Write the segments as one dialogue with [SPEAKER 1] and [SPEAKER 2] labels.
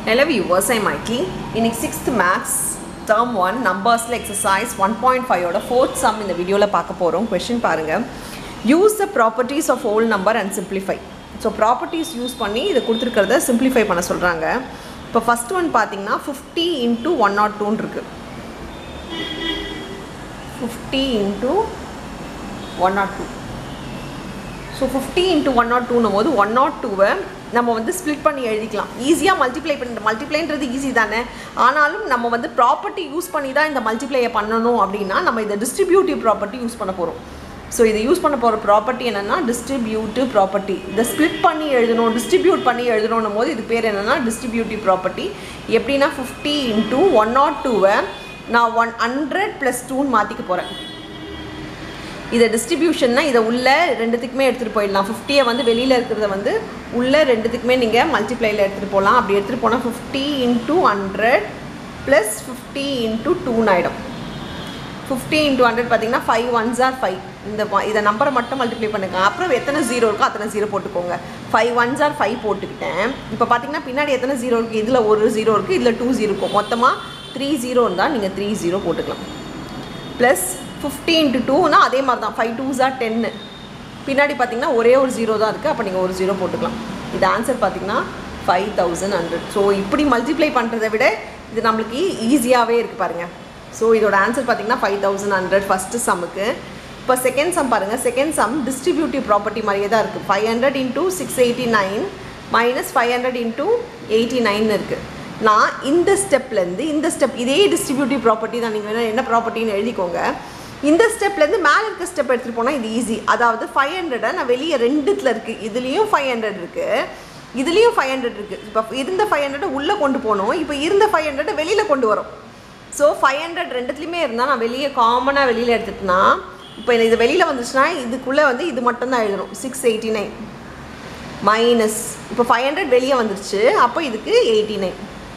[SPEAKER 1] Hello viewers, I'm Mikey. இன்னைக்கு sixth maths term one நம்பர்ஸில் exercise one point ஃபைவோட fourth sum இந்த வீடியோவில் பார்க்க போகிறோம் கொஷின் பாருங்கள் use the properties of whole number and simplify so properties use பண்ணி இதை கொடுத்துருக்கிறத சிம்ப்ளிஃபை பண்ண சொல்கிறாங்க இப்போ ஃபஸ்ட் ஒன் பார்த்தீங்கன்னா ஃபிஃப்டி இன்ட்டு ஒன் நாட் டூன்னு இருக்குது fifty into one naught two so fifty into one naught டூனும் போது ஒன் நாட் டூவை நம்ம வந்து ஸ்ப்ளிட் பண்ணி எழுதிக்கலாம் ஈஸியாக மல்டிப்ளை பண்ணி மல்டிப்ளைன்றது ஈஸி தானே ஆனாலும் நம்ம வந்து ப்ராப்பர்ட்டி யூஸ் பண்ணி தான் இந்த மல்டிப்ளையை பண்ணணும் அப்படின்னா நம்ம இந்த டிஸ்ட்ரிபியூட்டிவ் ப்ராப்பர்ட்டி யூஸ் பண்ண போகிறோம் ஸோ இது யூஸ் பண்ண போகிற ப்ராப்பர்ட்டி என்னென்னா டிஸ்ட்ரிபியூட்டிவ் ப்ராப்பர்ட்டி இதை ஸ்ப்ளிட் பண்ணி எழுதணும் டிஸ்ட்ரிபியூட் பண்ணி எழுதணும் போது இது பேர் என்னென்னா டிஸ்ட்ரிபியூட்டிவ் ப்ராப்பர்ட்டி எப்படின்னா ஃபிஃப்டி இன்ட்டு ஒன் நாட் டூவை நான் ஒன் ஹண்ட்ரட் ப்ளஸ் டூன்னு மாற்றிக்க போகிறேன் இதை டிஸ்ட்ரிபியூஷன்னா இதை உள்ள ரெண்டுத்துக்குமே எடுத்துகிட்டு போயிடலாம் ஃபிஃப்டியை வந்து வெளியில் இருக்கிறத வந்து உள்ள ரெண்டுத்துக்குமே நீங்கள் மல்டிப்ளையில் எடுத்துகிட்டு போகலாம் அப்படி எடுத்துகிட்டு போனால் fifty into hundred plus fifty into டூன்னு ஆகிடும் ஃபிஃப்டி இன்ட்டு ஹண்ட்ரட் பார்த்தீங்கன்னா ஃபைவ் ஒன்ஸ் ஆர் ஃபைவ் இந்த ம- இதை நம்பரை மட்டும் மல்டிப்ளை பண்ணுங்க அப்புறம் எத்தனை ஜீரோ இருக்கோ அத்தனை ஜீரோ போட்டுக்கோங்க ஃபைவ் ஒன்ஸ் ஆர் ஃபைவ் போட்டுக்கிட்டேன் இப்போ பார்த்தீங்கன்னா பின்னாடி எத்தனை ஜீரோ இருக்குது இதில் ஒரு ஜீரோ இருக்குது இதில் டூ ஜீரோ இருக்கும் மொத்தமாக த்ரீ ஜீரோ இருந்தால் நீங்கள் த்ரீ ஜீரோ போட்டுக்கலாம் ப்ளஸ் ஃபிஃப்டி இன்ட்டு டூனா அதே மாதிரி தான் ஃபைவ் டூஸா டென்னு பின்னாடி பார்த்தீங்கன்னா ஒரே ஒரு ஜீரோ தான் இருக்குது அப்போ நீங்கள் ஒரு ஜீரோ போட்டுக்கலாம் இது ஆன்சர் பார்த்தீங்கன்னா ஃபைவ் தௌசண்ட் ஹண்ட்ரட் ஸோ இப்படி மல்டிப்ளை பண்ணுறதை விட இது நம்மளுக்கு ஈஸியாகவே இருக்குது பாருங்கள் ஸோ இதோட ஆன்சர் பார்த்தீங்கன்னா ஃபைவ் தௌசண்ட் ஹண்ட்ரட் ஃபஸ்ட்டு சம்முக்கு இப்போ செகண்ட் சம் பாருங்கள் செகண்ட் சம் டிஸ்ட்ரிபியூட்டிவ் ப்ராப்பர்ட்டி மாதிரியே தான் இருக்குது five hundred into six eighty nine minus five hundred into eighty nine இருக்குது நான் இந்த ஸ்டெப்லேருந்து இந்த ஸ்டெப் இதே டிஸ்ட்ரிபியூட்டிவ் ப்ராப்பர்ட்டி தான் நீங்கள் வேணால் என்ன ப்ராப்பர்ட்டின்னு எழுதிக்கோங்க இந்த ஸ்டெப்லேருந்து மேலே இருக்க ஸ்டெப் எடுத்துகிட்டு போனால் இது ஈஸி அதாவது ஃபைவ் ஹண்ட்ரடை நான் வெளியே ரெண்டுத்தில் இருக்குது இதுலேயும் ஃபைவ் ஹண்ட்ரட் இருக்குது இதுலேயும் ஃபைவ் ஹண்ட்ரட் இருக்குது இப்போ இருந்த ஃபைவ் ஹண்ட்ரடை உள்ளே கொண்டு போகணும் இப்போ இருந்த ஃபைவ் ஹண்ட்ரடை வெளியில் கொண்டு வரோம் ஸோ ஃபைவ் ஹண்ட்ரட் ரெண்டுத்துலேயுமே இருந்தால் நான் வெளியே காமனாக வெளியில் எடுத்துட்டேன்னா இப்போ இது வெளியில் வந்துச்சுன்னா இதுக்குள்ளே வந்து இது மட்டும்தான் எழுதணும் சிக்ஸ் எயிட்டி நைன் மைனஸ் இப்போ ஃபைவ் ஹண்ட்ரட் வெளியே வந்துருச்சு அப்போ இதுக்கு எயிட்டி நைன்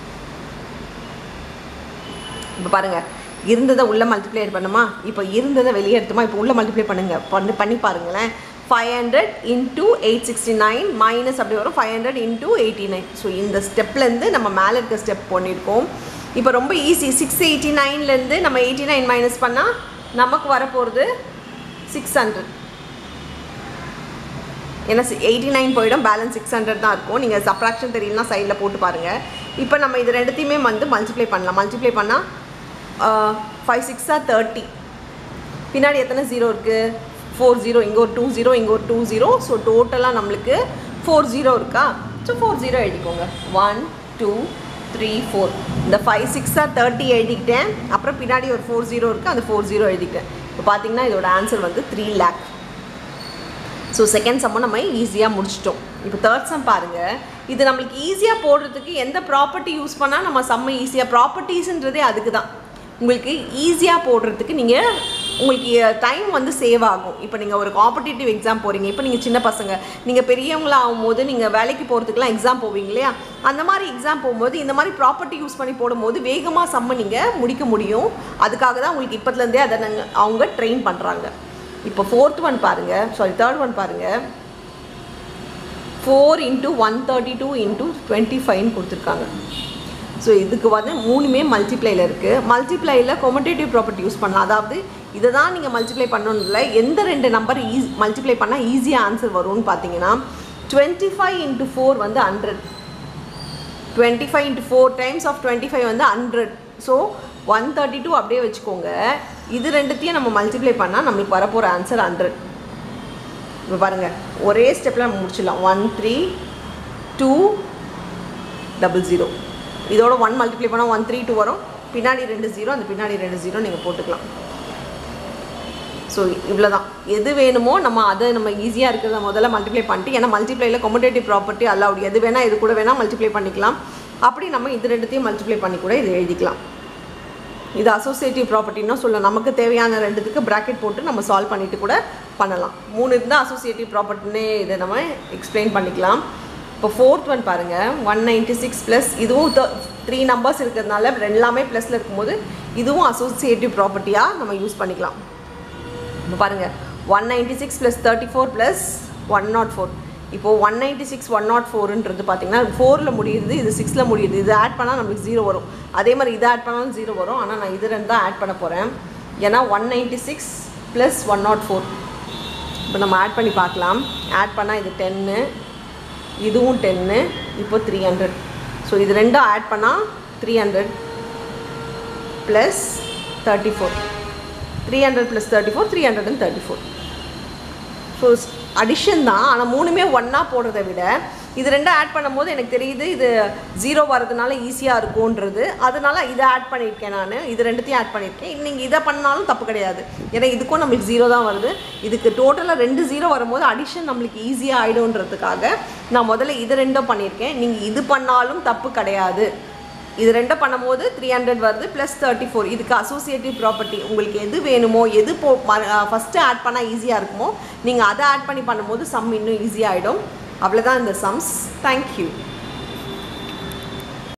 [SPEAKER 1] இப்போ பாருங்கள் இருந்ததை உள்ளே மல்டிப்ளை பண்ணுமா இப்போ இருந்ததை வெளியே எடுத்துமா இப்போ உள்ளே மல்டிப்ளை பண்ணுங்க பண்ணி பண்ணி பாருங்களேன் five hundred into eight sixty nine minus அப்படி வரும் five hundred into eighty nine so இந்த ஸ்டெப்லேருந்து நம்ம மேலே இருக்க ஸ்டெப் பண்ணியிருக்கோம் இப்போ ரொம்ப ஈஸி சிக்ஸ் எயிட்டி நைன்லேருந்து நம்ம எயிட்டி நைன் மைனஸ் பண்ணால் நமக்கு வரப்போகிறது சிக்ஸ் ஹண்ட்ரட் ஏன்னா எயிட்டி நைன் போயிடும் பேலன்ஸ் சிக்ஸ் ஹண்ட்ரட் தான் இருக்கும் நீங்கள் சப்ராக்ஷன் தெரியலனா சைடில் போட்டு பாருங்கள் இப்போ நம்ம இது ரெண்டுத்தையுமே வந்து மல்டிப்ளை பண்ணலாம் மல்டிப்ளை பண்ணால் ஃபைவ் சிக்ஸாக தேர்ட்டி பின்னாடி எத்தனை ஜீரோ இருக்குது ஃபோர் ஜீரோ இங்கே ஒரு டூ ஜீரோ இங்கே ஒரு டூ ஜீரோ ஸோ டோட்டலாக நம்மளுக்கு ஃபோர் ஜீரோ இருக்கா ஸோ ஃபோர் ஜீரோ எழுதிக்கோங்க ஒன் டூ த்ரீ ஃபோர் இந்த ஃபைவ் சிக்ஸாக தேர்ட்டி எழுதிக்கிட்டேன் அப்புறம் பின்னாடி ஒரு ஃபோர் ஜீரோ இருக்குது அந்த ஃபோர் ஜீரோ எழுதிக்கிட்டேன் இப்போ பார்த்தீங்கன்னா இதோட ஆன்சர் வந்து த்ரீ லேக் ஸோ செகண்ட் சம்மும் நம்ம ஈஸியாக முடிச்சிட்டோம் இப்போ தேர்ட் சம் பாருங்கள் இது நம்மளுக்கு ஈஸியாக போடுறதுக்கு எந்த ப்ராப்பர்ட்டி யூஸ் பண்ணால் நம்ம செம்ம ஈஸியாக ப்ராப்பர்ட்டிஸ்ன்றதே அதுக்கு தான் உங்களுக்கு ஈஸியாக போடுறதுக்கு நீங்கள் உங்களுக்கு டைம் வந்து சேவ் ஆகும் இப்போ நீங்கள் ஒரு காம்படிட்டிவ் எக்ஸாம் போகிறீங்க இப்போ நீங்கள் சின்ன பசங்க நீங்கள் பெரியவங்களா ஆகும்போது நீங்கள் வேலைக்கு போகிறதுக்குலாம் எக்ஸாம் போவீங்க இல்லையா அந்த மாதிரி எக்ஸாம் போகும்போது இந்த மாதிரி ப்ராப்பர்ட்டி யூஸ் பண்ணி போடும்போது வேகமாக சம்ம நீங்கள் முடிக்க முடியும் அதுக்காக தான் உங்களுக்கு இப்போத்துலேருந்தே அதை நாங்கள் அவங்க ட்ரெயின் பண்ணுறாங்க இப்போ ஃபோர்த் ஒன் பாருங்கள் சாரி தேர்ட் ஒன் பாருங்கள் four into one thirty two into twenty ஃபைவ்னு கொடுத்துருக்காங்க ஸோ இதுக்கு வந்து மூணுமே மல்டிப்ளையில் இருக்குது மல்டிப்ளையில் கொமடேட்டிவ் ப்ராப்பர்ட்டி யூஸ் பண்ணலாம் அதாவது இதை தான் நீங்கள் மல்டிப்ளை பண்ணணும்ல எந்த ரெண்டு நம்பர் ஈஸி மல்டிப்ளை பண்ணால் ஈஸியாக ஆன்சர் வரும்னு பார்த்தீங்கன்னா டுவெண்ட்டி ஃபைவ் இன்ட்டு ஃபோர் வந்து hundred twenty five into four times of twenty five வந்து hundred so one thirty two அப்படியே வச்சுக்கோங்க இது ரெண்டுத்தையும் நம்ம மல்டிப்ளை பண்ணால் நம்மளுக்கு வரப்போகிற ஆன்சர் ஹண்ட்ரட் இப்போ பாருங்கள் ஒரே ஸ்டெப்பில் நம்ம முடிச்சிடலாம் one three two double zero இதோட ஒன் மல்டிப்ளை பண்ணால் ஒன் த்ரீ டூ வரும் பின்னாடி ரெண்டு ஜீரோ அந்த பின்னாடி ரெண்டு ஜீரோ நீங்கள் போட்டுக்கலாம் ஸோ இவ்வளோ தான் எது வேணுமோ நம்ம அதை நம்ம ஈஸியாக இருக்கிறத முதல்ல மல்டிப்ளை பண்ணிட்டு ஏன்னா மல்டிப்ளைல கொமடேட்டிவ் ப்ராப்பர்ட்டி அலவுட் எது வேணால் இது கூட வேணால் மல்டிப்ளை பண்ணிக்கலாம் அப்படி நம்ம இது ரெண்டுத்தையும் மல்டிப்ளை பண்ணி கூட இது எழுதிக்கலாம் இது அசோசியேட்டிவ் ப்ராப்பர்ட்டின்னு சொல்லலாம் நமக்கு தேவையான ரெண்டுத்துக்கு ப்ராக்கெட் போட்டு நம்ம சால்வ் பண்ணிட்டு கூட பண்ணலாம் மூணு இருந்தால் அசோசியேட்டிவ் ப்ராப்பர்ட்டினே இதை நம்ம எக்ஸ்பிளைன் பண்ணிக்கலாம் இப்போ ஃபோர்த் ஒன் பாருங்கள் ஒன் நைன்ட்டி சிக்ஸ் ப்ளஸ் இதுவும் த்ரீ நம்பர்ஸ் இருக்கிறதுனால எல்லாமே ப்ளஸில் இருக்கும்போது இதுவும் அசோசியேட்டிவ் ப்ராப்பர்ட்டியாக நம்ம யூஸ் பண்ணிக்கலாம் இப்போ பாருங்கள் one ninety six plus thirty four plus one naught four இப்போது one ninety six one naught ஃபோருன்றது பார்த்தீங்கன்னா ஃபோரில் முடியுது இது சிக்ஸில் முடியுது இது ஆட் பண்ணால் நம்மளுக்கு ஜீரோ வரும் அதே மாதிரி இதை ஆட் பண்ணாலும் ஜீரோ வரும் ஆனால் நான் இது ரெண்டு தான் ஆட் பண்ண போகிறேன் ஏன்னா one ninety six plus one naught four இப்போ நம்ம ஆட் பண்ணி பார்க்கலாம் ஆட் பண்ணால் இது டென்னு இதுவும் டென்னு இப்போ த்ரீ ஹண்ட்ரட் ஸோ இது ரெண்டும் ஆட் பண்ணால் three hundred plus thirty four three hundred plus thirty four three hundred and thirty four so addition தான் ஆனால் மூணுமே ஒன்றா போடுறத விட இது ரெண்டும் ஆட் பண்ணும்போது எனக்கு தெரியுது இது ஜீரோ வரதுனால ஈஸியாக இருக்கும்ன்றது அதனால இதை ஆட் பண்ணியிருக்கேன் நான் இது ரெண்டுத்தையும் ஆட் பண்ணியிருக்கேன் நீங்கள் இதை பண்ணாலும் தப்பு கிடையாது ஏன்னா இதுக்கும் நம்மளுக்கு ஜீரோ தான் வருது இதுக்கு டோட்டலாக ரெண்டு ஜீரோ வரும்போது அடிஷன் நம்மளுக்கு ஈஸியாக ஆகிடும்ன்றதுக்காக நான் முதல்ல இது ரெண்டும் பண்ணியிருக்கேன் நீங்கள் இது பண்ணாலும் தப்பு கிடையாது இது ரெண்டும் பண்ணும்போது த்ரீ ஹண்ட்ரட் வருது ப்ளஸ் தேர்ட்டி ஃபோர் இதுக்கு அசோசியேட்டிவ் ப்ராப்பர்ட்டி உங்களுக்கு எது வேணுமோ எது போ ஃபஸ்ட்டு ஆட் பண்ணால் ஈஸியாக இருக்குமோ நீங்கள் அதை ஆட் பண்ணி பண்ணும்போது சம் இன்னும் ஈஸியாக ஆகிடும் அவ்வளோதான் இந்த சம்ஸ் தேங்க்யூ